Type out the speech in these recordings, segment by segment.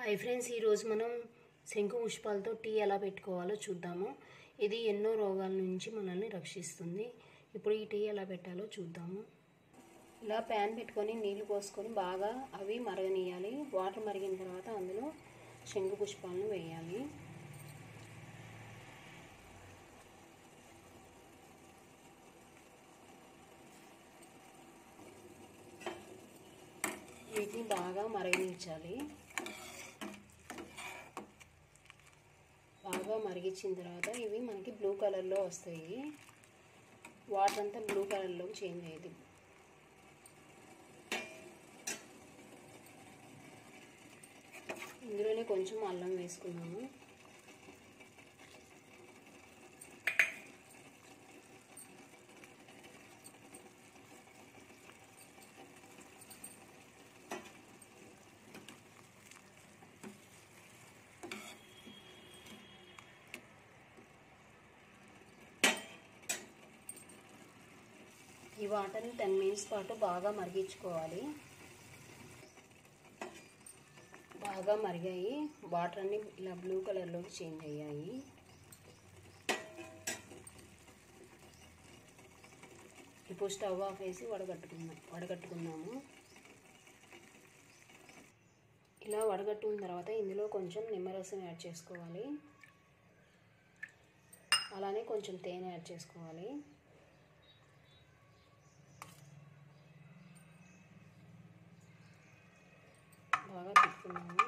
hi friends ఈరోజు మనం శంకు పుష్పాలతో టీ ఎలా పెట్టుకోవాలో చూద్దాము ఇది ఎన్నో రోగాల నుంచి మనల్ని రక్షిస్తుంది ఇప్పుడు ఈ టీ ఎలా పెట్టాలో చూద్దాము ఇలా ప్యాన్ పెట్టుకొని నీళ్లు పోసుకొని బాగా అవి మరగనీయాలి వాటర్ మరిగిన తర్వాత అందులో శంకు పుష్పాలను వేయాలి వీటిని బాగా మరగనించాలి బాగా మరిగించిన తర్వాత ఇవి మనకి బ్లూ కలర్లో వస్తాయి వాటర్ అంతా బ్లూ కలర్లోకి చేంజ్ అయ్యేది ఇందులోనే కొంచెం అల్లం వేసుకున్నాము ఈ వాటర్ని టెన్ మినిట్స్ పాటు బాగా మరిగించుకోవాలి బాగా మరిగాయి వాటర్ అన్ని ఇలా బ్లూ కలర్లోకి చేంజ్ అయ్యాయి ఇప్పుడు స్టవ్ ఆఫ్ వేసి వడగట్టుకుందాం వడగట్టుకుందాము ఇలా వడగట్టుకున్న తర్వాత ఇందులో కొంచెం నిమ్మరసం యాడ్ చేసుకోవాలి అలానే కొంచెం తేనె యాడ్ చేసుకోవాలి బాగా తిప్పుకున్నాము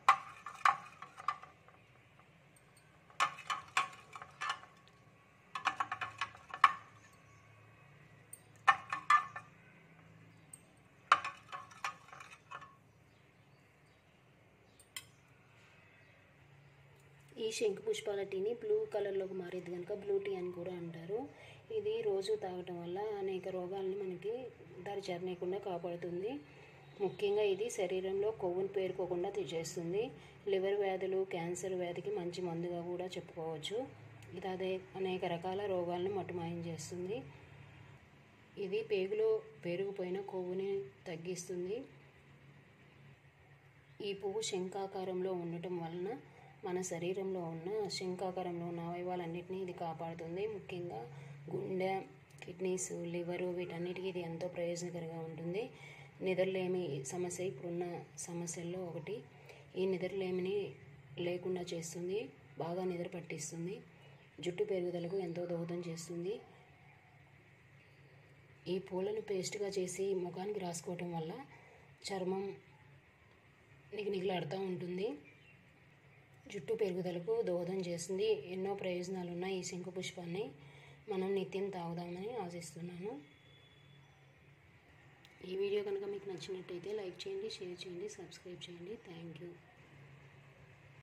ఈ శంకు పుష్పాల టీని బ్లూ కలర్లోకి మారేది కనుక బ్లూ టీ అని కూడా అంటారు ఇది రోజు తాగటం వల్ల అనేక రోగాల్ని మనకి దారి చేరనీయకుండా కాపాడుతుంది ముఖ్యంగా ఇది శరీరంలో కొవ్వును పేరుకోకుండా చేస్తుంది లివర్ వ్యాధులు క్యాన్సర్ వ్యాధికి మంచి మందుగా కూడా చెప్పుకోవచ్చు ఇది అదే అనేక రకాల రోగాలను మటుమాయం చేస్తుంది ఇది పేగులో పేరుకుపోయిన కొవ్వుని తగ్గిస్తుంది ఈ పువ్వు శంఖాకారంలో ఉండటం వలన మన శరీరంలో ఉన్న శంఖాకారంలో ఉన్న అవయవాలన్నింటినీ ఇది కాపాడుతుంది ముఖ్యంగా గుండె కిడ్నీస్ లివరు వీటన్నిటికీ ఇది ఎంతో ప్రయోజనకరంగా ఉంటుంది నిద్రలేమి సమస్య ఇప్పుడున్న సమస్యల్లో ఒకటి ఈ నిద్రలేమిని లేకుండా చేస్తుంది బాగా నిద్ర పట్టిస్తుంది జుట్టు పెరుగుదలకు ఎంతో దోహదం చేస్తుంది ఈ పూలను పేస్ట్గా చేసి ముఖానికి రాసుకోవటం వల్ల చర్మం నిగనిగలాడుతూ ఉంటుంది జుట్టు పెరుగుదలకు దోహదం చేస్తుంది ఎన్నో ప్రయోజనాలు ఉన్నాయి ఈ శంకు పుష్పాన్ని మనం నిత్యం తాగుదామని ఆశిస్తున్నాను ఈ వీడియో కనుక మీకు నచ్చినట్టయితే లైక్ చేయండి షేర్ చేయండి సబ్స్క్రైబ్ చేయండి థ్యాంక్ యూ